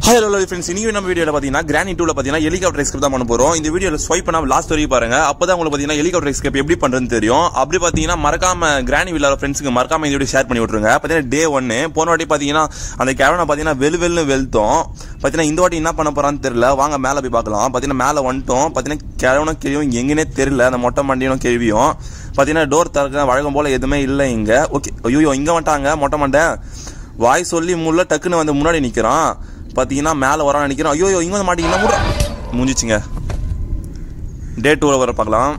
hello hello friends இன்னைக்கு நம்ம வீடியோல பாத்தீங்கன்னா கிரானி டூல பாத்தீங்கன்னா ஹெலிகாப்டர் எஸ்கேப் தான் பண்ண போறோம் இந்த வீடியோல ஸ்வைப் பண்ணா லாஸ்ட் வரைக்கும் பாருங்க அப்பதான் உங்களுக்கு பாத்தீங்கன்னா ஹெலிகாப்டர் எஸ்கேப் எப்படி பண்றதுன்னு தெரியும் அப்படி பாத்தீங்கன்னா மறக்காம கிரானி வில்லாத ஃப்ரெண்ட்ஸுக்கு மறக்காம இந்த வீடியோ ஷேர் பண்ணி விட்டுருங்க பாத்தீங்கன்னா டே ஒன்னு போன வாட்டி பாத்தீங்கன்னா அந்த கேவனை பாத்தீங்கன்னா வெளு வெளுன்னு வெளுத்தோம் பாத்தீங்கன்னா இந்த வாட்டி என்ன பண்ண போறான்னு தெரியல வாங்க மேல போய் பார்க்கலாம் பாத்தீங்கன்னா மேல வந்துட்டோம் பாத்தீங்கன்னா கிழவனும் கேள்வியும் எங்கன்னே தெரியல அந்த மொட்டை மண்டியும் கேள்வியும் பாத்தீங்கன்னா டோர் திறக்க வழக்கம் போல எதுவுமே இல்லை இங்க ஓகே ஐயோ இங்க வந்துட்டாங்க மொட்டை மண்டை வாய் சொல்லி முள்ள டக்குன்னு வந்து முன்னாடி நிக்கிறான் பாத்தீங்கன்னா மேல வரான்னு நினைக்கிறேன் ஐயோ இங்க வந்து மாட்டீங்கன்னா முடுறா முடிஞ்சிச்சுங்க டே டூல வர பார்க்கலாம்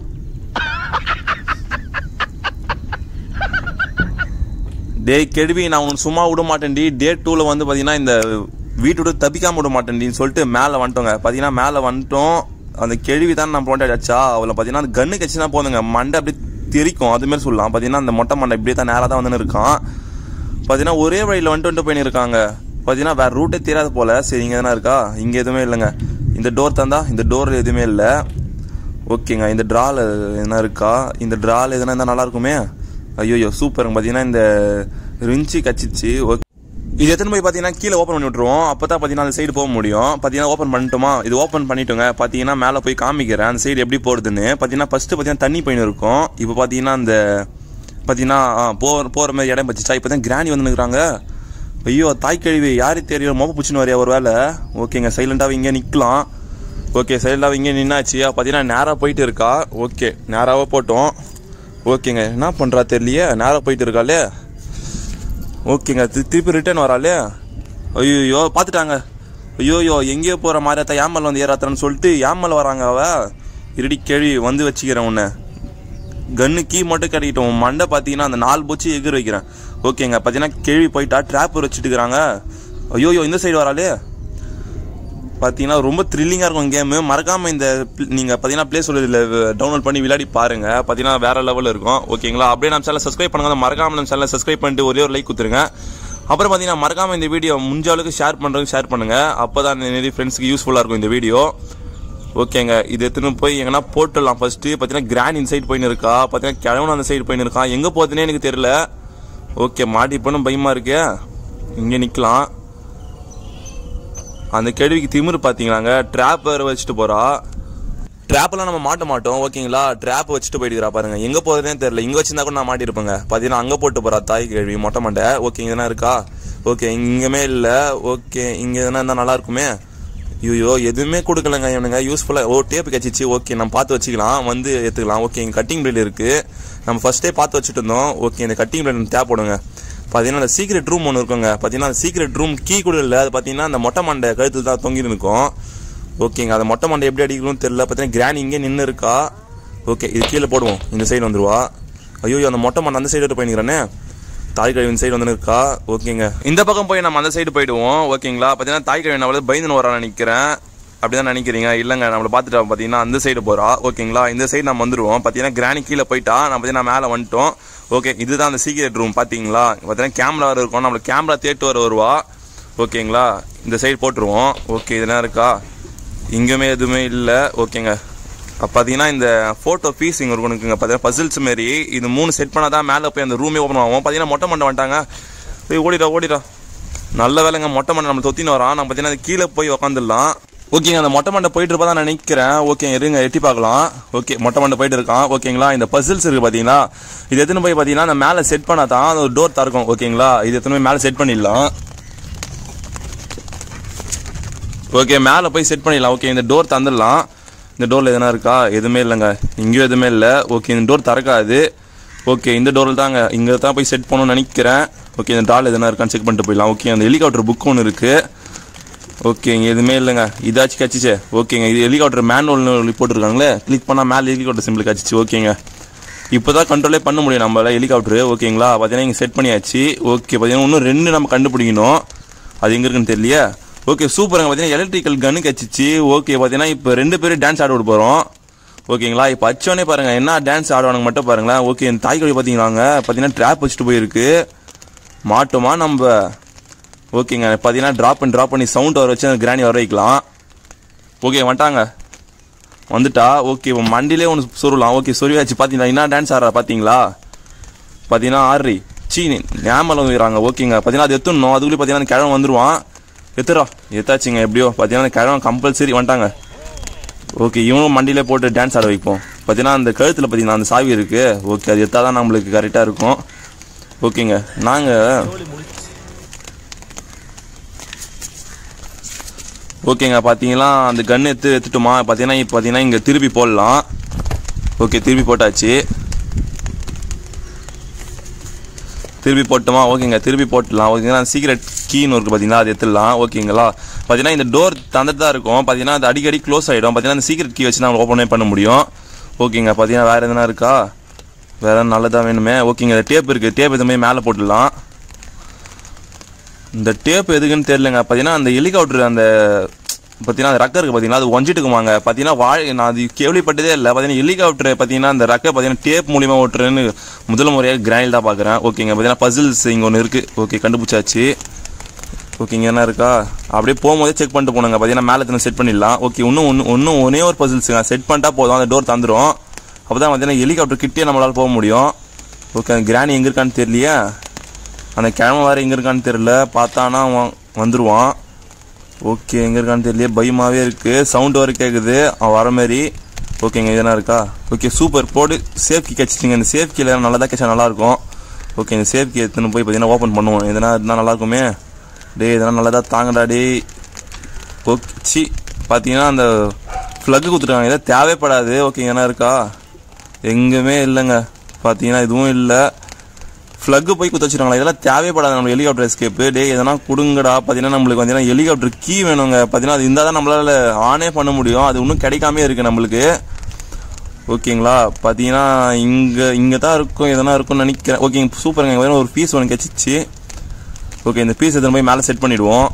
டேய் கெடுவி நான் உனக்கு சும்மா விட மாட்டேன்டி டே டூல வந்து பாத்தீங்கன்னா இந்த வீட்டு விட்டு தப்பிக்காம விட மாட்டேன்டின்னு சொல்லிட்டு மேல வந்துட்டோங்க பாத்தீங்கன்னா மேல வந்துட்டோம் அந்த கேள்வி தான் நான் போண்டா அடிச்சா அவளை பாத்தீங்கன்னா அந்த கண்ணு கட்சினா போதுங்க மண்டை அப்படி தெரிக்கும் அது மாதிரி சொல்லலாம் பாத்தீங்கன்னா அந்த மொட்டை மண்டை இப்படியே தான் நேரா தான் வந்து இருக்கான் பாத்தீங்கன்னா ஒரே வழியில வந்துட்டு வந்துட்டு போயின்னு இருக்காங்க பாத்தீங்கன்னா வேற ரூட்டே தெரியாத போல சரி இங்க எதனா இருக்கா இங்க எதுவுமே இல்லைங்க இந்த டோர் தந்தா இந்த டோர் எதுவுமே இல்லை ஓகேங்க இந்த ட்ரால என்ன இருக்கா இந்த ட்ரால எதுனா இருந்தா நல்லா இருக்குமே ஐயோ சூப்பருங்க பாத்தீங்கன்னா இந்த ரிஞ்சி கச்சிச்சு ஓகே இது எத்தனை போய் பாத்தீங்கன்னா கீழே ஓப்பன் பண்ணி விட்டுருவோம் அப்பதான் பாத்தீங்கன்னா அந்த சைடு போக முடியும் பாத்தீங்கன்னா ஓப்பன் பண்ணிட்டோமா இது ஓப்பன் பண்ணிட்டோங்க பாத்தீங்கன்னா மேல போய் காமிக்கிறேன் அந்த சைடு எப்படி போறதுன்னு பாத்தீங்கன்னா ஃபர்ஸ்ட் பாத்தீங்கன்னா தண்ணி போயின்னு இருக்கும் இப்போ பாத்தீங்கன்னா அந்த பாத்தீங்கன்னா ஆ, போற போற மாதிரி இடம் பச்சிச்சா இப்பதான் கிராணி வந்து நிக்கிறாங்க ஐயோ தாய் கழிவு யாரு தெரியும் மொப பிடிச்சின்னு வரையா ஒரு வேலை ஓகேங்க சைலண்டாக இங்கே நிற்கலாம் ஓகே சைலண்டாக இங்கே நின்னாச்சு பார்த்தீங்கன்னா நேராக போயிட்டு இருக்கா ஓகே நேராகவே போட்டோம் ஓகேங்க என்ன பண்ணுறா தெரியலையே நேராக போயிட்டு இருக்காளே ஓகேங்க தி- திருப்பி ரிட்டர்ன் வராளே ஐயோ பார்த்துட்டாங்க ஐயோயோ எங்கேயோ போகிற மாதிரி அத்தா ஏமல் வந்து ஏறாத்தன்னு சொல்லிட்டு ஏமல் வராங்க அவ இருடி கேள்வி வந்து வச்சுக்கிறேன் உன்னை கன்னு கீ மட்டும் கிடைக்கட்டும் மண்டை பார்த்தீங்கன்னா அந்த நாலு பூச்சி எகிர் வைக்கிறேன் ஓகேங்க பார்த்தீங்கன்னா கேள்வி போயிட்டா ட்ராப் வச்சுட்டு இருக்கிறாங்க ஐயோயோ இந்த சைடு வராளே பார்த்தீங்கன்னா ரொம்ப த்ரில்லிங்காக இருக்கும் கேமு மறக்காம இந்த pl- நீங்க பார்த்தீங்கன்னா ப்ளே சொல்லுதில் டவுன்லோட் பண்ணி விளையாடி பாருங்க பார்த்தீங்கன்னா வேற லெவலில் இருக்கும் ஓகேங்களா அப்படியே நம்ம சேனல் சப்ஸ்கிரைப் பண்ணுங்க மறக்காம நம்ம சேனலை சப்ஸ்கிரைப் பண்ணிட்டு ஒரே ஒரு லைக் கொடுத்துருங்க அப்புறம் பார்த்தீங்கன்னா மறக்காம இந்த வீடியோ முடிஞ்ச அளவுக்கு ஷேர் பண்ணுறதுக்கு ஷேர் பண்ணுங்க அப்பதான் நிறைய ஃப்ரெண்ட்ஸ்க்கு யூஸ்ஃபுல்லாக இருக்கும் இந்த வீடியோ ஓகேங்க இது எடுத்துன்னு போய் எங்கன்னா போட்டுடலாம் ஃபர்ஸ்ட் பார்த்தீங்கன்னா கிராண்ட் இன்சைட் போயின்னு இருக்கா பார்த்தீங்கன்னா கிழவன் அந்த சைடு போயின்னு இருக்கான் எங்கே போகுதுன்னே எனக்கு தெரியல ஓகே மாட்டி போனும் பயமா இருக்கு இங்கே நிற்கலாம் அந்த கேள்விக்கு திமிரு பார்த்தீங்களாங்க ட்ராப் வேறு வச்சுட்டு போறா ட்ராப்லாம் நம்ம மாட்ட மாட்டோம் ஓகேங்களா ட்ராப் வச்சுட்டு போயிடுறா பாருங்க எங்க போறதுனே தெரியல இங்க வச்சிருந்தா கூட நான் மாட்டிருப்பேங்க பாத்தீங்கன்னா அங்க போட்டு போறா தாய் கேள்வி மொட்டை மண்டை ஓகே இங்க இருக்கா ஓகே இங்கமே இல்ல ஓகே இங்க எதனா இருந்தா நல்லா இருக்குமே ஐயோ எதுவுமே கொடுக்கலங்க இவனுங்க யூஸ்ஃபுல்லா ஓ டேப் கச்சிச்சு ஓகே நம்ம பார்த்து வச்சுக்கலாம் வந்து எடுத்துக்கலாம் ஓகே இங்க கட்டிங் பிளேட் இருக்கு நம்ம ஃபர்ஸ்டே பார்த்து வச்சுட்டு இருந்தோம் ஓகே இந்த கட்டிங் பிளேட் தேவைப்படுங்க பாத்தீங்கன்னா அந்த சீக்ரெட் ரூம் ஒன்று இருக்குங்க பாத்தீங்கன்னா அந்த சீக்ரெட் ரூம் கீ கூட இல்லை அது பாத்தீங்கன்னா அந்த மொட்டை மண்டை கழுத்தில் தான் தொங்கி இருக்கும் ஓகேங்க அந்த மொட்டை மண்டை எப்படி அடிக்கணும்னு தெரியல பார்த்தீங்கன்னா கிராணி இங்கே நின்று இருக்கா ஓகே இது கீழே போடுவோம் இந்த சைடு வந்துருவா ஐயோ அந்த மொட்டை மண்டை அந்த சைடு போயினுக்கிறேனே தாய் கழிவு இந்த சைடு வந்து இருக்கா ஓகேங்க இந்த பக்கம் போய் நம்ம அந்த சைடு போயிடுவோம் ஓகேங்களா பார்த்தீங்கன்னா தாய் கழிவு நான் பயந்துன்னு வரான்னு நினைக்கிறேன் அப்படிதான் நினைக்கிறீங்க இல்லைங்க நம்மளை பார்த்துட்டா பார்த்தீங்கன்னா அந்த சைடு போறா ஓகேங்களா இந்த சைடு நம்ம வந்துருவோம் பார்த்தீங்கன்னா கிராணி கீழே போயிட்டா நம்ம பார்த்தீங்கன்னா மேலே வந்துட்டோம் ஓகே இதுதான் அந்த சீக்ரெட் ரூம் பார்த்தீங்களா பார்த்தீங்கன்னா கேமரா வேறு இருக்கும் நம்மளுக்கு கேமரா தேட்டு வர வருவா ஓகேங்களா இந்த சைடு போட்டுருவோம் ஓகே இதெல்லாம் இருக்கா இங்கேயுமே எதுவுமே இல்லை ஓகேங்க அப்போ பார்த்தீங்கன்னா இந்த ஃபோட்டோ பீஸ் இங்கே இருக்குங்க பார்த்தீங்கன்னா பசில்ஸ் மாரி இது மூணு செட் பண்ணால் தான் மேலே போய் அந்த ரூமே ஓப்பன் ஆகும் பார்த்தீங்கன்னா மொட்டை மண்டை வந்துட்டாங்க போய் ஓடிடா ஓடிடா நல்ல வேலைங்க மொட்டை மண்டை நம்ம தொத்தின்னு வரான் நம்ம பார்த்தீங்கன்னா அது கீழே போய் உக்காந்துடலாம் ஓகேங்க அந்த மொட்டை மண்டை போயிட்டு இருப்பா தான் நினைக்கிறேன் ஓகே இருங்க எட்டி பார்க்கலாம் ஓகே மொட்டை மண்டை போயிட்டு இருக்கான் ஓகேங்களா இந்த பசில்ஸ் இருக்கு பார்த்தீங்களா இது எத்தனை போய் பார்த்தீங்கன்னா அந்த மேலே செட் பண்ணா தான் அந்த ஒரு டோர் திறக்கும் ஓகேங்களா இது எத்தனை போய் மேலே செட் பண்ணிடலாம் ஓகே மேலே போய் செட் பண்ணிடலாம் ஓகே இந்த டோர் தந்துடலாம் இந்த டோரில் எதனா இருக்கா எதுவுமே இல்லைங்க இங்கேயும் எதுவுமே இல்லை ஓகே இந்த டோர் திறக்காது ஓகே இந்த டோரில் தாங்க இங்கே தான் போய் செட் பண்ணணும்னு நினைக்கிறேன் ஓகே இந்த டால் எதனா இருக்கான்னு செக் பண்ணிட்டு போயிடலாம் ஓகே அந்த ஹெலிகாப்டர் புக் ஒன்று இருக்குது ஓகே இங்கே எதுவுமே இல்லைங்க இதாச்சும் கச்சிச்சே ஓகேங்க இது ஹெலிகாப்டர் மேனுவல்னு போட்டிருக்காங்களே கிளிக் பண்ணால் மேலே ஹெலிகாப்டர் சிம்பிள் கச்சிச்சு ஓகேங்க இப்போ தான் கண்ட்ரோலே பண்ண முடியும் நம்மளால ஹெலிகாப்டர் ஓகேங்களா பார்த்தீங்கன்னா இங்கே செட் பண்ணியாச்சு ஓகே பார்த்தீங்கன்னா இன்னும் ரெண்டு நம்ம கண்டுபிடிக்கணும் அது எங்கே இருக்குன்னு தெரியலையே ஓகே சூப்பருங்க பார்த்தீங்கன்னா எலக்ட்ரிக்கல் கன்னு கச்சிச்சு ஓகே பார்த்தீங்கன்னா இப்போ ரெண்டு பேரும் டான்ஸ் ஆட விட போகிறோம் ஓகேங்களா இப்போ அச்சோனே பாருங்க என்ன டான்ஸ் ஆடுவானுங்க மட்டும் பாருங்களேன் ஓகே இந்த தாய்க்கொழி பார்த்தீங்களாங்க பார்த்தீங்கன்னா ட்ராப் வச்சுட்டு போயிருக்கு மாட்டோமா நம்ம ஓகேங்க பார்த்தீங்கன்னா ட்ராப் பண்ணி ட்ராப் பண்ணி சவுண்ட் வர வச்சு அந்த கிராணி வர வைக்கலாம் ஓகே வந்துட்டாங்க வந்துட்டா ஓகே இப்போ மண்டிலே ஒன்று சொருலாம் ஓகே சொருவியாச்சு பார்த்தீங்களா என்ன டான்ஸ் ஆடுறா பார்த்தீங்களா பார்த்தீங்கன்னா ஆடுறி சீ ஞாபகம் வந்துடுறாங்க ஓகேங்க பார்த்தீங்கன்னா அது எத்தணும் அதுக்குள்ளே பார்த்தீங்கன்னா அந்த கிழமை வந்துருவான் எத்துறா எத்தாச்சுங்க எப்படியோ பார்த்தீங்கன்னா கிழவன் கம்பல்சரி வந்துட்டாங்க ஓகே இவனும் மண்டியிலே போட்டு டான்ஸ் ஆட வைப்போம் பார்த்தீங்கன்னா அந்த கழுத்தில் பார்த்தீங்கன்னா அந்த சாவி இருக்கு ஓகே அது எத்தா தான் நம்மளுக்கு கரெக்டாக இருக்கும் ஓகேங்க நாங்கள் ஓகேங்க பார்த்தீங்களா அந்த கன் எடுத்து எடுத்துட்டோமா பார்த்தீங்கன்னா இப்போ பார்த்தீங்கன்னா இங்கே திருப்பி போடலாம் ஓகே திருப்பி போட்டாச்சு திருப்பி போட்டுமா ஓகேங்க திருப்பி போட்டுடலாம் ஓகேங்களா சீக்ரெட் கீன்னு இருக்கு பார்த்தீங்களா அது எடுத்துடலாம் ஓகேங்களா பார்த்தீங்கன்னா இந்த டோர் தந்துட்டு தான் இருக்கும் பார்த்தீங்கன்னா அது அடிக்கடி க்ளோஸ் ஆகிடும் பார்த்தீங்கன்னா அந்த சீக்ரெட் கீ வச்சு நம்ம ஓப்பனே பண்ண முடியும் ஓகேங்க பார்த்தீங்கன்னா வேறு எதுனா இருக்கா வேற எதுனா நல்லதா வேணுமே ஓகேங்க இந்த டேப் இருக்குது டேப் எதுவுமே மேலே போட்டுடலாம் இந்த டேப் எதுக்குன்னு தெரியலங்க பார்த்தீங்கன்னா அந்த ஹெலிகாப்டர் அந்த பார்த்தீங்கன்னா அந்த ரக்கர் இருக்கு பார்த்தீங்கன்னா அது ஒஞ்சிட்டுக்குமாங்க பார்த்தீங்கன்னா வாழை நான் அது கேள்விப்பட்டதே இல்லை பார்த்தீங்கன்னா ஹெலிகாப்டர் பார்த்தீங்கன்னா அந்த ரக்கை பார்த்தீங்கன்னா டேப் மூலியமா ஓட்டுறேன்னு முதல் முறையாக கிராயில் தான் பார்க்குறேன் ஓகேங்க பார்த்தீங்கன்னா பசில்ஸ் இங்கே ஒன்று இருக்குது ஓகே கண்டுபிடிச்சாச்சு ஓகேங்க என்ன இருக்கா அப்படியே போகும்போதே செக் பண்ணிட்டு போனாங்க பார்த்தீங்கன்னா மேலே தந்து செட் பண்ணிடலாம் ஓகே இன்னும் ஒன்று இன்னும் ஒரே ஒரு பசில்ஸுங்க செட் பண்ணிட்டா போதும் அந்த டோர் தந்துடும் அப்போ தான் பார்த்தீங்கன்னா ஹெலிகாப்டர் கிட்டே நம்மளால் போக முடியும் ஓகே அந்த கிராணி எங்கே இருக்கான்னு தெரியலையே அந்த கிழமை வேறு எங்கே இருக்கான்னு தெரியல பார்த்தானா அவன் வந்துடுவான் ஓகே எங்கே இருக்கான்னு தெரியல பயமாகவே இருக்குது சவுண்ட் வர கேட்குது அவன் வர மாதிரி ஓகேங்க இதெல்லாம் இருக்கா ஓகே சூப்பர் போடு சேஃப் கீ கச்சிட்டிங்க இந்த சேஃப் கீழ நல்லா தான் கச்சா நல்லாயிருக்கும் ஓகே இந்த சேஃப் கீ எடுத்துன்னு போய் பார்த்தீங்கன்னா ஓப்பன் பண்ணுவோம் எதனா இருந்தால் நல்லா இருக்குமே டேய் இதெல்லாம் நல்லதா தாங்கடா டேய் ஓகே சி பார்த்தீங்கன்னா அந்த ஃப்ளக்கு கொடுத்துருக்காங்க இதை தேவைப்படாது ஓகே என்ன இருக்கா எங்குமே இல்லைங்க பார்த்தீங்கன்னா இதுவும் இல்லை ஃப்ளக்கு போய் குத்த வச்சிருக்காங்களா இதெல்லாம் தேவைப்படாது நம்ம ஹெலிகாப்டர் எஸ்கேப்பு டே எதனா கொடுங்கடா பார்த்தீங்கன்னா நம்மளுக்கு பார்த்தீங்கன்னா ஹெலிகாப்டர் கீ வேணுங்க பார்த்தீங்கன்னா அது இருந்தால் தான் நம்மளால ஆனே பண்ண முடியும் அது இன்னும் கிடைக்காமே இருக்கு நம்மளுக்கு ஓகேங்களா பார்த்தீங்கன்னா இங்கே இங்கே தான் இருக்கும் எதனா இருக்கும்னு நினைக்கிறேன் ஓகேங்க சூப்பருங்க இங்க ஒரு பீஸ் ஒன்று கிடச்சிச்சு ஓகே இந்த பீஸ் எடுத்துன்னு போய் மேலே செட் பண்ணிடுவோம்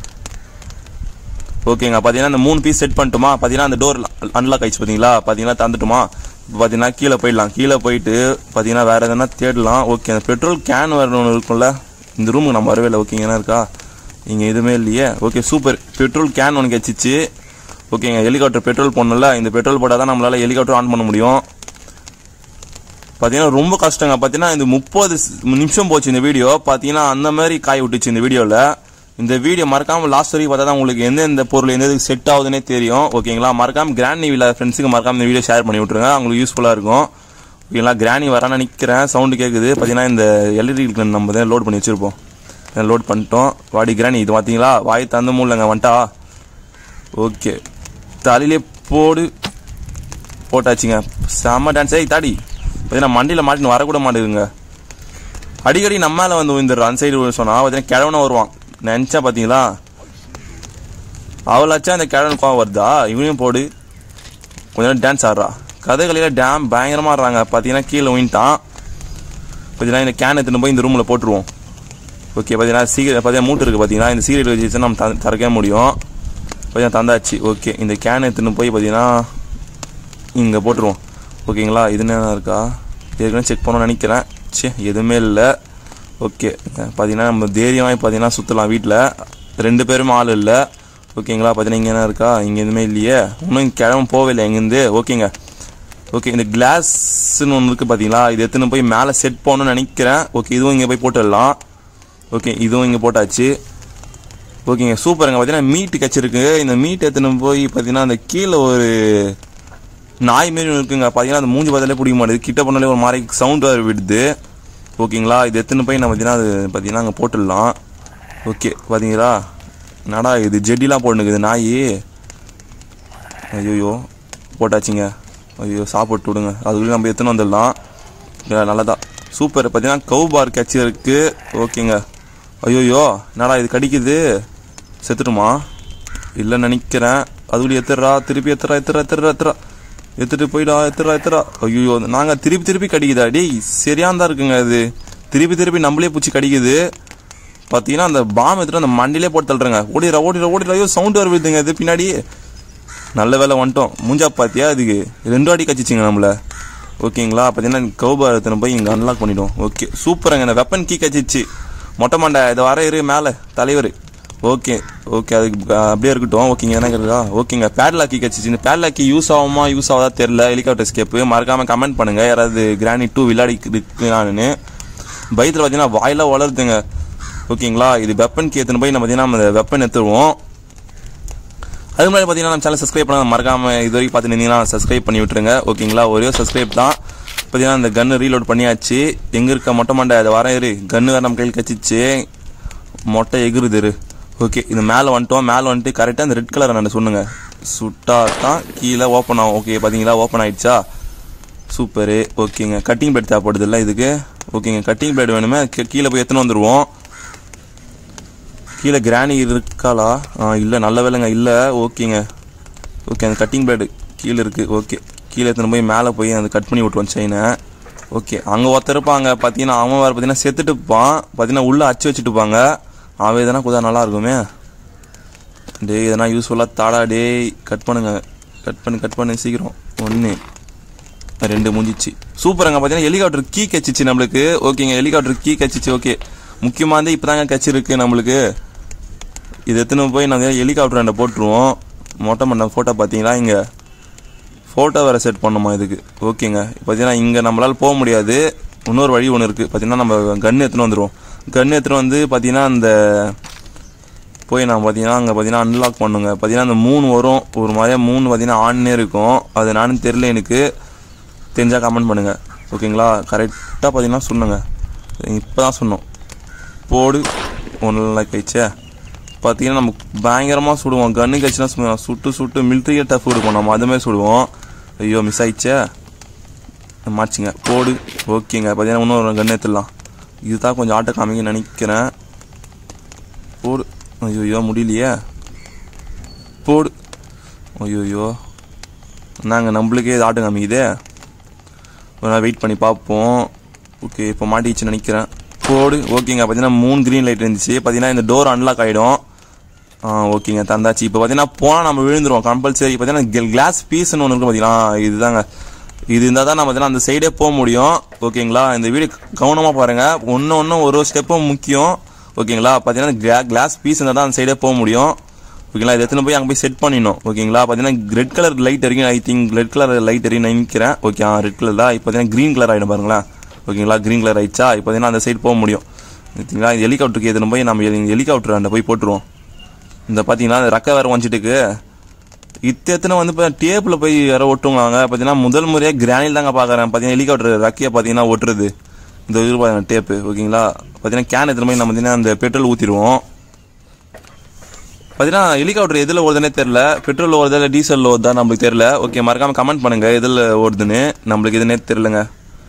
ஓகேங்க பார்த்தீங்கன்னா இந்த மூணு பீஸ் செட் பண்ணிட்டோமா பார்த்தீங்கன்னா அந்த டோர் அன்லாக் ஆயிடுச்சு பார்த்தீங்களா பார்த்தீங்கன்னா தந்துட்டுமா இப்போ பார்த்தீங்கன்னா கீழே போயிடலாம் கீழே போயிட்டு பார்த்தீங்கன்னா வேறு எதனா தேடலாம் ஓகே அந்த பெட்ரோல் கேன் வேறு ஒன்று இருக்கும்ல இந்த ரூமுக்கு நம்ம வரவே இல்லை ஓகேங்க என்ன இருக்கா இங்கே எதுவுமே இல்லையே ஓகே சூப்பர் பெட்ரோல் கேன் ஒன்று கிடச்சிச்சு ஓகேங்க ஹெலிகாப்டர் பெட்ரோல் போடணும்ல இந்த பெட்ரோல் போட்டால் தான் நம்மளால் ஹெலிகாப்டர் ஆன் பண்ண முடியும் பார்த்தீங்கன்னா ரொம்ப கஷ்டங்க பார்த்தீங்கன்னா இந்த முப்பது நிமிஷம் போச்சு இந்த வீடியோ பார்த்தீங்கன்னா அந்த மாதிரி காய் விட்டுச்சு இந்த வீடியோவில் இந்த வீடியோ மறக்காம லாஸ்ட் வரைக்கும் பார்த்தா தான் உங்களுக்கு எந்தெந்த பொருள் எந்த செட் ஆகுதுன்னே தெரியும் ஓகேங்களா மறக்காம கிராண்ட் நிவில ஃப்ரெண்ட்ஸுக்கு மறக்காம இந்த வீடியோ ஷேர் பண்ணி விட்ருங்க அவங்களுக்கு யூஸ்ஃபுல்லாக இருக்கும் ஓகேங்களா கிராணி வரான்னு நினைக்கிறேன் சவுண்டு கேட்குது பார்த்தீங்கன்னா இந்த எல்இடி நம்ம தான் லோட் பண்ணி வச்சிருப்போம் லோட் பண்ணிட்டோம் வாடி கிராணி இது பார்த்தீங்களா வாய் தந்த மூலங்க வந்துட்டா ஓகே தலையிலே போடு போட்டாச்சுங்க செம்ம டான்ஸ் ஏய் தாடி பார்த்தீங்கன்னா மண்டியில் மாட்டின்னு வரக்கூட மாட்டேங்குங்க அடிக்கடி நம்ம மேலே வந்து விழுந்துடுறோம் அந்த சைடு சொன்னா பார்த்தீங்கன்னா கிழவன வருவான் நினச்சா பார்த்தீங்களா அவளாச்சும் அந்த கிழவன் கோவம் வருதா இவனையும் போடு கொஞ்ச நேரம் டான்ஸ் ஆடுறா கதைகளில் டேம் பயங்கரமாக ஆடுறாங்க பார்த்தீங்கன்னா கீழே விட்டான் பார்த்தீங்கன்னா இந்த கேன் எடுத்துன்னு போய் இந்த ரூமில் போட்டுருவோம் ஓகே பார்த்தீங்கன்னா சீக்கிரம் பார்த்தீங்கன்னா மூட்டு இருக்குது பார்த்தீங்கன்னா இந்த சீரியல் வச்சு நம்ம த- திறக்கவே முடியும் பார்த்தீங்கன்னா தந்தாச்சு ஓகே இந்த கேன் எடுத்துன்னு போய் பார்த்தீங்கன்னா இங்கே போட்டுருவோம் ஓகேங்களா இது என்ன இருக்கா ஏற்கனவே செக் பண்ணணும்னு நினைக்கிறேன் சே எதுவுமே இல்லை ஓகே பார்த்தீங்கன்னா நம்ம தைரியமாக பார்த்தீங்கன்னா சுற்றலாம் வீட்டில் ரெண்டு பேரும் ஆள் இல்லை ஓகேங்களா பார்த்தீங்கன்னா இங்கே என்ன இருக்கா இங்கே எதுவுமே இல்லையே இன்னும் கிழமை போகவில்லை எங்கேருந்து ஓகேங்க ஓகே இந்த கிளாஸ்ன்னு ஒன்று இருக்குது பார்த்தீங்களா இது எடுத்துன்னு போய் மேலே செட் பண்ணணும்னு நினைக்கிறேன் ஓகே இதுவும் இங்கே போய் போட்டுடலாம் ஓகே இதுவும் இங்கே போட்டாச்சு ஓகேங்க சூப்பருங்க பார்த்தீங்கன்னா மீட் கச்சிருக்கு இந்த மீட் எடுத்துன்னு போய் பார்த்தீங்கன்னா அந்த கீழே ஒரு நாய் மாரி ஒன்று இருக்குங்க பார்த்தீங்கன்னா அந்த மூஞ்சி பார்த்தாலே பிடிக்க மாட்டேது கிட்ட பண்ணாலே ஒரு மாதிரி சவுண்ட் வேறு விடுது ஓகேங்களா இது எடுத்துன்னு போய் நம்ம பார்த்தீங்கன்னா அது பார்த்தீங்கன்னா அங்கே போட்டுடலாம் ஓகே பார்த்தீங்களா என்னடா இது ஜெட்டிலாம் போட்டுனுக்குது நாய் ஐயோ போட்டாச்சுங்க ஐயோ சாப்பிட்டு விடுங்க அதுக்குள்ளே நம்ம எடுத்துன்னு வந்துடலாம் இல்லை, நல்லதா சூப்பர் பார்த்தீங்கன்னா கவு பார் கேட்ச் இருக்கு ஓகேங்க ஐயோயோ என்னடா இது கடிக்குது செத்துட்டுமா இல்லைன்னு நினைக்கிறேன் அதுக்குள்ளே எத்துறா திருப்பி எத்துறா எத்துறா எத்துறா எத்துறா எடுத்துட்டு போயிடா எத்துறா எத்துறா ஐயோ நாங்கள் திருப்பி திருப்பி கடிக்குதா டேய் சரியாக தான் இருக்குங்க அது திருப்பி திருப்பி நம்மளே பூச்சி கடிக்குது பார்த்தீங்கன்னா அந்த பாம் எடுத்துட்டு அந்த மண்டிலே போட்டு தள்ளுறேங்க ஓடிடுறா ஓடிடுறா ஓடிடுறா ஐயோ சவுண்ட் வருதுங்க இது பின்னாடி நல்ல வேலை வந்துட்டோம் மூஞ்சா பாத்தியா அதுக்கு ரெண்டு வாட்டி கச்சிச்சிங்க நம்மள ஓகேங்களா பார்த்தீங்கன்னா கௌபாரத்தின போய் இங்கே அன்லாக் பண்ணிட்டோம் ஓகே சூப்பருங்க இந்த வெப்பன் கீ கச்சிச்சு மொட்டை மண்டை இதை வர இரு மேலே தலைவர் ஓகே ஓகே அதுக்கு அஹ், அப்படியே இருக்கட்டும் ஓகேங்க என்ன இருக்கா ஓகேங்க பேட்லாக் கீ கச்சிச்சு இந்த பேட்லாக் கீ யூஸ் ஆகுமா யூஸ் ஆகாதா தெரில ஹெலிகாப்டர் ஸ்கேப்பு மறக்காம கமெண்ட் பண்ணுங்க யாராவது கிரானி டூ விளையாடி இருக்குனான்னு பயத்தில் பார்த்தீங்கன்னா வாயில வளருதுங்க ஓகேங்களா இது வெப்பன் கேத்துன்னு போய் நம்ம பார்த்தீங்கன்னா நம்ம வெப்பன் எடுத்துருவோம் அது முன்னாடி பார்த்தீங்கன்னா நம்ம சேனல் சப்ஸ்கிரைப் பண்ண மறக்காம இது வரைக்கும் பார்த்துருந்தீங்கன்னா சப்ஸ்கிரைப் பண்ணி விட்டுருங்க ஓகேங்களா ஒரே சப்ஸ்கிரைப் தான் பார்த்தீங்கன்னா அந்த கன்று ரீலோட் பண்ணியாச்சு எங்கே இருக்க மொட்டை மண்டை அதை வர இரு கன்று வேறு நம்ம கையில் கச்சிச்சு மொட்டை எகுருது இரு ஓகே இது மேலே வந்துட்டோம் மேலே வந்துட்டு கரெக்டாக அந்த ரெட் கலர் நான் சொல்லுங்க சுட்டா தான் கீழே ஓப்பன் ஆகும் ஓகே பார்த்தீங்களா ஓப்பன் ஆயிடுச்சா சூப்பரு ஓகேங்க கட்டிங் பிளேட் தேவைப்படுது இல்லை இதுக்கு ஓகேங்க கட்டிங் பிளேட் வேணுமே கீ- கீழே போய் எத்தனை வந்துடுவோம் கீழே கிராணி இருக்காளா ஆ இல்லை நல்ல வேலைங்க இல்லை ஓகேங்க ஓகே அந்த கட்டிங் பிளேடு கீழே இருக்குது ஓகே கீழே எடுத்துன்னு போய் மேலே போய் அந்த கட் பண்ணி விட்டுருவோம் செயினை ஓகே அங்கே ஒருத்தர் இருப்பாங்க பார்த்தீங்கன்னா அவன் வேறு பார்த்தீங்கன்னா செத்துட்டு இருப்பான் பார்த்தீங்கன்னா உள்ளே அச்சு வச்சுட்டு இருப்பாங்க அவன் எதனா குதா நல்லா இருக்குமே டேய் எதனா யூஸ்ஃபுல்லாக தாடா டேய் கட் பண்ணுங்க கட் பண்ணு கட் பண்ணு சீக்கிரம் ஒன்று ரெண்டு முடிஞ்சிச்சு சூப்பருங்க பார்த்தீங்கன்னா ஹெலிகாப்டர் கீ கச்சிச்சு நம்மளுக்கு ஓகேங்க ஹெலிகாப்டர் கீ கச்சிச்சு ஓகே முக்கியமாக வந்து இப்போ தாங்க கச்சிருக்கு நம்மளுக்கு இது எத்தனை போய் நாங்கள் ஹெலிகாப்டர் ரெண்டை போட்டுருவோம் மொட்டை பண்ண ஃபோட்டோ பார்த்தீங்களா இங்கே ஃபோட்டோ வேறு செட் பண்ணுமா இதுக்கு ஓகேங்க பார்த்தீங்கன்னா இங்கே நம்மளால் போக முடியாது இன்னொரு வழி ஒன்று இருக்குது பார்த்தீங்கன்னா நம்ம கன்று எடுத்துன்னு வந்துடுவோம் கன்று எடுத்துன்னு வந்து பார்த்தீங்கன்னா அந்த போய் நான் பார்த்தீங்கன்னா அங்கே பார்த்தீங்கன்னா அன்லாக் பண்ணுங்க பார்த்தீங்கன்னா அந்த மூணு வரும் ஒரு மாதிரியாக மூணு பார்த்தீங்கன்னா ஆன்னே இருக்கும் அது நானும் தெரில எனக்கு தெரிஞ்சால் கமெண்ட் பண்ணுங்கள் ஓகேங்களா கரெக்டாக பார்த்தீங்கன்னா சொல்லுங்க இப்போ தான் சொன்னோம் போடு ஒன்று கழிச்சே பார்த்தீங்கன்னா நம்ம பயங்கரமாக சுடுவோம் கன்னு கழிச்சுனா சும்மா சுட்டு சுட்டு மிலிட்ரியே டஃப் கொடுப்போம் நம்ம அதுமாதிரி சுடுவோம் ஐயோ மிஸ் ஆயிடுச்சே மாச்சுங்க போடு ஓகேங்க பார்த்தீங்கன்னா இன்னொரு கன்று எடுத்துடலாம் இதுதான் கொஞ்சம் ஆட்டோ காமிக்க நினைக்கிறேன் போடு ஐயோ முடியலையே போடு ஐயோ நாங்கள் நம்மளுக்கே இது ஆட்டோ காமிக்குதே ஒரு நாள் வெயிட் பண்ணி பார்ப்போம் ஓகே இப்போ மாட்டிக்கிச்சு நினைக்கிறேன் போடு ஓகேங்க பார்த்தீங்கன்னா மூணு க்ரீன் லைட் இருந்துச்சு பார்த்தீங்கன்னா இந்த டோர் அன்லாக் ஆகிடும் ஆ ஓகேங்க தந்தாச்சு இப்போ பார்த்தீங்கன்னா போனால் நம்ம விழுந்துருவோம் கம்பல்சரி பார்த்தீங்கன்னா கிளாஸ் பீஸ்னு ஒன்று இருக்கும் பார்த்தீங்களா இதுதாங்க இது இருந்தால் தான் நம்ம பார்த்தீங்கன்னா அந்த சைடே போக முடியும் ஓகேங்களா இந்த வீடியோ கவனமாக பாருங்கள் ஒன்று ஒன்று ஒரு ஒரு ஸ்டெப்பும் முக்கியம் ஓகேங்களா பார்த்தீங்கன்னா கிளா கிளாஸ் பீஸ் இருந்தால் தான் அந்த சைடே போக முடியும் ஓகேங்களா இது எடுத்துன்னு போய் அங்கே போய் செட் பண்ணிடணும் ஓகேங்களா பார்த்தீங்கன்னா ரெட் கலர் லைட் எரியும் I think red colour light எரியும் நினைக்கிறேன் ஓகே ஆ ரெட் கலர் தான் இப்போ பார்த்தீங்கன்னா க்ரீன் கலர் ஆகிடும் பாருங்களேன் ஓகேங்களா க்ரீன் கலர் ஆயிடுச்சா இப்போ பார்த்தீங்கன்னா அந்த சைடு போக முடியும் ஓகேங்களா இந்த ஹெலிகாப்டருக்கு எதுன்னு போய் நம்ம ஹெலிகாப்டர் அந்த போய் போட்டுருவோம் இந்த பார்த்தீங்கன்னா இந்த ரக்க வேறு வந்துட்டுக்கு இத்தனை வந்து இப்போ டேப்பில் போய் யாரோ ஒட்டுவாங்க பார்த்தீங்கன்னா முதல் முறையாக கிரானில் தாங்க பார்க்குறேன் பார்த்தீங்கன்னா ஹெலிகாப்டர் ரக்கையை பார்த்தீங்கன்னா ஒட்டுறது இந்த இது பாருங்க டேப்பு ஓகேங்களா பார்த்தீங்கன்னா கேன் எடுத்துகிட்டு போய் நம்ம பார்த்தீங்கன்னா அந்த பெட்ரோல் ஊற்றிடுவோம் பார்த்தீங்கன்னா ஹெலிகாப்டர் எதில் ஓடுதுனே தெரில பெட்ரோல் ஓடுதா இல்லை டீசல் ஓடுதா நம்மளுக்கு தெரில ஓகே மறக்காம கமெண்ட் பண்ணுங்க எதில் ஓடுதுன்னு நம்மளுக்கு எதுனே தெரிலங்க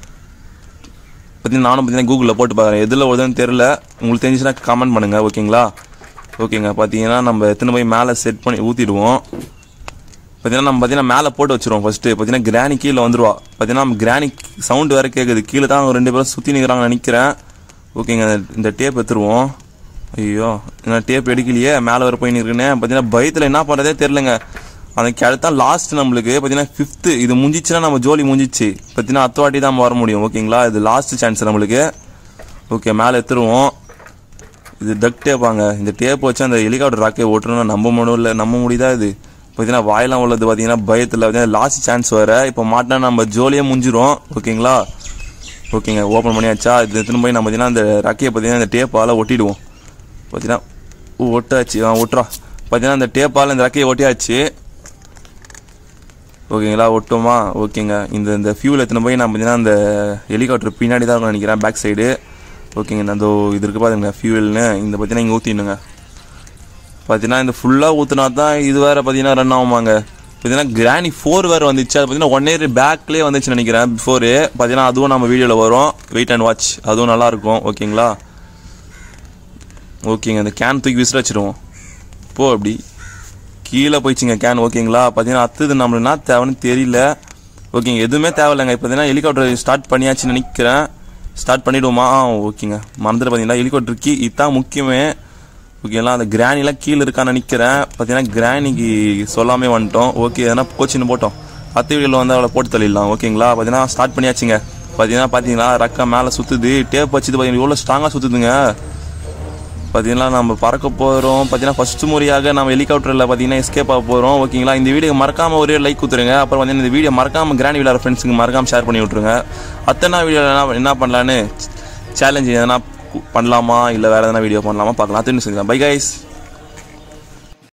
பார்த்தீங்கன்னா நானும் பார்த்தீங்கன்னா கூகுளில் போட்டு பார்க்குறேன் எதில் ஓடுதுன்னு தெரில உங்களுக்கு தெரிஞ்சுச்சுன்னா கமெண்ட் பண்ணுங்க ஓகேங்களா ஓகேங்க பார்த்தீங்கன்னா நம்ம எத்தனை போய் மேலே செட் பண்ணி ஊற்றிடுவோம் பார்த்தீங்கன்னா நம்ம பார்த்தீங்கன்னா மேலே போட்டு வச்சிருவோம் ஃபஸ்ட்டு பார்த்தீங்கன்னா கிராணி கீழே வந்துருவா பார்த்தீங்கன்னா நம்ம கிராணி சவுண்டு வேறு கேட்குது கீழே தான் அவங்க ரெண்டு பேரும் சுற்றி நிற்கிறாங்கன்னு நினைக்கிறேன் ஓகேங்க இந்த டேப் எடுத்துருவோம் ஐயோ நான் டேப் எடுக்கலையே மேலே வர போய் நிற்கிறேன்னு பார்த்தீங்கன்னா பயத்தில் என்ன பண்ணுறதே தெரிலங்க அந்த கிழத்து தான் லாஸ்ட் நம்மளுக்கு பார்த்தீங்கன்னா ஃபிஃப்த்து இது முடிஞ்சிச்சுன்னா நம்ம ஜோலி முடிஞ்சிச்சு பார்த்தீங்கன்னா அத்த வாட்டி தான் நம்ம வர முடியும் ஓகேங்களா இது லாஸ்ட் சான்ஸ் நம்மளுக்கு ஓகே மேலே எடுத்துருவோம் இது டக் டேப்பாங்க இந்த டேப் வச்சு அந்த ஹெலிகாப்டர் ராக்கெட் ஓட்டணும்னு நம்ப முடியல நம்ப முடியுதா இது பார்த்தீங்கன்னா வாயெல்லாம் உள்ளது பார்த்தீங்கன்னா பயத்தில் பார்த்தீங்கன்னா லாஸ்ட் சான்ஸ் வர இப்போ மாட்டினா நம்ம ஜோலியாக முடிஞ்சிரும் ஓகேங்களா ஓகேங்க ஓப்பன் பண்ணியாச்சா இது எடுத்துன்னு போய் நம்ம பார்த்தீங்கன்னா அந்த ரக்கையை பார்த்தீங்கன்னா இந்த டேப்பால் ஒட்டிடுவோம் பார்த்தீங்கன்னா ஓ, ஒட்டாச்சு ஆ ஒட்டுறா பார்த்தீங்கன்னா அந்த டேப்பால் இந்த ரக்கையை ஒட்டியாச்சு ஓகேங்களா ஒட்டுமா ஓகேங்க இந்த இந்த ஃபியூல் எடுத்துன்னு போய் நான் பார்த்தீங்கன்னா அந்த ஹெலிகாப்டர் பின்னாடி தான் இருக்கும்னு நினைக்கிறேன் பேக் சைடு ஓகேங்க நான் இதோ இது இருக்கு பாருங்க ஃபியூல்னு இந்த பார்த்தீங்கன்னா இங்கே ஊற்றிடுங்க பார்த்தீங்கன்னா இந்த ஃபுல்லாக ஊற்றினா தான் இது வேறு பார்த்தீங்கன்னா ரன் ஆகுமாங்க பார்த்தீங்கன்னா கிராணி ஃபோர் வேறு வந்துச்சு அது பார்த்தீங்கன்னா ஒன் இயர் பேக்லேயே வந்துச்சுன்னு நினைக்கிறேன் பிஃபோரு பார்த்தீங்கன்னா அதுவும் நம்ம வீடியோவில் வரும் வெயிட் அண்ட் வாட்ச் அதுவும் நல்லாயிருக்கும் ஓகேங்களா ஓகேங்க இந்த கேன் தூக்கி விசிற வச்சிருவோம் போ அப்படி கீழே போயிடுச்சுங்க கேன் ஓகேங்களா பார்த்தீங்கன்னா அத்துது நம்மளுக்கு என்ன தேவைன்னு தெரியல ஓகேங்க எதுவுமே தேவையில்லைங்க இப்போ பார்த்தீங்கன்னா ஹெலிகாப்டர் ஸ்டார்ட் பண்ணியாச்சுன்னு நினைக்கிறேன் ஸ்டார்ட் பண்ணிவிடுவோமா ஆ ஓகேங்க மறந்துட்டு பார்த்தீங்கன்னா ஹெலிகாப்டர் கீ இதுதான் முக்கியமே ஓகேங்களா அந்த கிராணிலாம் கீழே இருக்கான்னு நினைக்கிறேன் பார்த்தீங்கன்னா கிராணிக்கு சொல்லாமே வந்துட்டோம் ஓகே எதனா கோச்சின்னு போட்டோம் அத்தை வீடியோவில் வந்து அவளை போட்டு தள்ளிடலாம் ஓகேங்களா பார்த்தீங்கன்னா ஸ்டார்ட் பண்ணியாச்சுங்க பார்த்தீங்கன்னா பார்த்தீங்களா ரக்கா மேலே சுற்றுது டேப் வச்சுது பார்த்தீங்கன்னா எவ்வளோ ஸ்ட்ராங்காக சுற்றுதுங்க பார்த்தீங்கன்னா நம்ம பறக்க போகிறோம் பார்த்தீங்கன்னா ஃபர்ஸ்ட் முறையாக நம்ம ஹெலிகாப்டரில் பார்த்தீங்கன்னா எஸ்கேப் ஆக போகிறோம் ஓகேங்களா இந்த வீடியோ மறக்காம ஒரே லைக் கொடுத்துருங்க அப்புறம் பார்த்தீங்கன்னா இந்த வீடியோ மறக்காம கிராண்ட் விளையாட ஃப்ரெண்ட்ஸுக்கு மறக்காம ஷேர் பண்ணி விட்ருங்க அத்தனை வீடியோ என்ன என்ன பண்ணலான்னு சேலஞ்ச் எதனா பண்ணலாமா இல்லை வேறு எதனா வீடியோ பண்ணலாமா பார்க்கலாம் திரும்பி செஞ்சுக்கலாம் பை கைஸ்